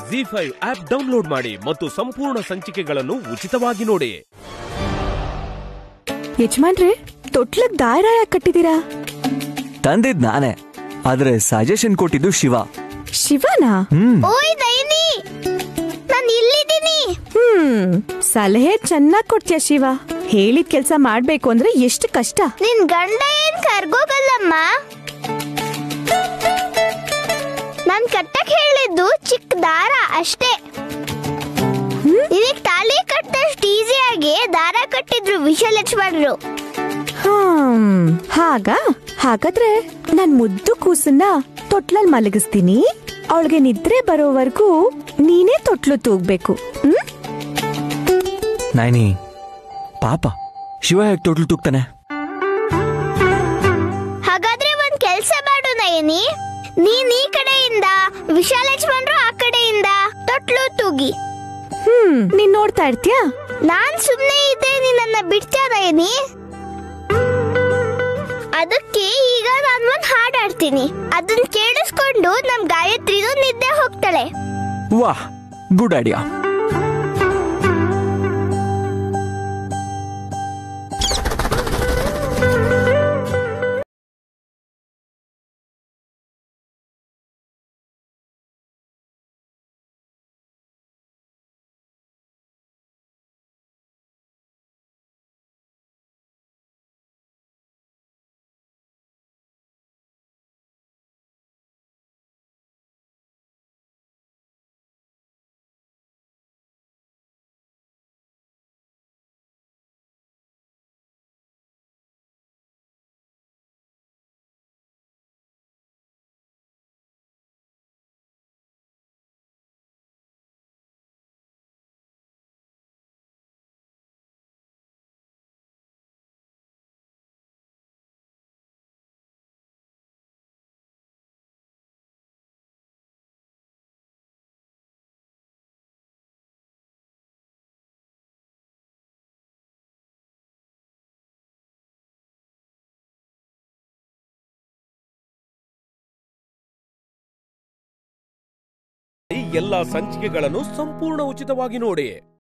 G five app download ಮಾಡಿ ಮತ್ತು ಸಂಪೂರ್ಣ ಸಂಚಿಕೆಗಳನ್ನು ಉಚಿತವಾಗಿ ನೋಡಿ ಯಜಮಾನ್ರೆ ತೊಟ್ಲಕ್ ದಾರ ಯಾಕೆ ಕಟ್ಟಿದೀರಾ ತಂದಿದ್ ನಾನೇ ಆದ್ರೆ ಸಜೆಷನ್ ಕೊಟ್ಟಿದ್ದು ಶಿವ ಶಿವನಾ ಹ್ಮ್ ಓಯ್ ನೈನಿ ನಾನು ಇಲ್ಲಿದ್ದೀನಿ ಹ್ಮ್ ಸಲಹೆ ಚೆನ್ನಾಗ್ ಕೊಡ್ತೀಯ ಶಿವ ಹೇಳಿದ ಕೆಲ್ಸ ಮಾಡ್ಬೇಕು ಅಂದ್ರೆ ಎಷ್ಟು ಕಷ್ಟ ನಿನ್ ಗಂಡ ಏನ್ ಕರ್ಗೋಗಲ್ಲಮ್ಮ ನಾನ್ ಕಟ್ಟಕ್ ಹೇಳಿದ್ದು ಚಿಕ್ಕ ದಾರ ಅಷ್ಟೇ ನಿನಗ್ ತಾಳಿ ಕಟ್ಟಷ್ಟು ಈಸಿಯಾಗಿ ದಾರ ಕಟ್ಟಿದ್ರು ವಿಷಲಕ್ಷ್ಮಣರು ಹ್ಮ್ ಹಾಗ ಹಾಗಾದ್ರೆ ನನ್ ಮುದ್ದು ಕೂಸನ್ನ ತೊಟ್ಲಲ್ ಮಲಗಿಸ್ತೀನಿ ಅವಳಿಗೆ ನಿದ್ರೆ ಬರೋವರೆಗೂ ನೀನೇ ತೊಟ್ಲು ತೂಗ್ಬೇಕು ಹ್ಮ್ ನೈನಿ ಪಾಪ ಶಿವ ಹೇಗ್ ತೊಟ್ಲು ತೂಗ್ತಾನೆ ಹಾಗಾದ್ರೆ ಒಂದ್ ಕೆಲ್ಸ ಮಾಡು ನಯನಿ ನೀನ್ ಈ ಕಡೆಯಿಂದ ವಿಶಾಲಕ್ಷ್ಮಣರು ಆ ಕಡೆಯಿಂದ ತೊಟ್ಲು ತೂಗಿ ಹ್ಮ್ ನೀನ್ ನೋಡ್ತಾ ಇರ್ತೀಯಾ ನಾನ್ ಸುಮ್ನೆ ಇದ್ದೆ ನಿನ್ನ ಬಿಡ್ತಾ ನಯನಿ ಅದಕ್ಕೆ ಈಗ ನಾನ್ ಒಂದ್ ಹಾಡ್ ಆಡ್ತೀನಿ ಅದನ್ನ ಕೇಳಿಸ್ಕೊಂಡು ನಮ್ ಗಾಯತ್ರಿದು ನಿದ್ದೆ ಹೋಗ್ತಾಳೆ ವಾಹ್ ಗುಡ್ ಐಡಿಯಾ ಈ ಎಲ್ಲಾ ಸಂಚಿಕೆಗಳನ್ನು ಸಂಪೂರ್ಣ ಉಚಿತವಾಗಿ ನೋಡಿ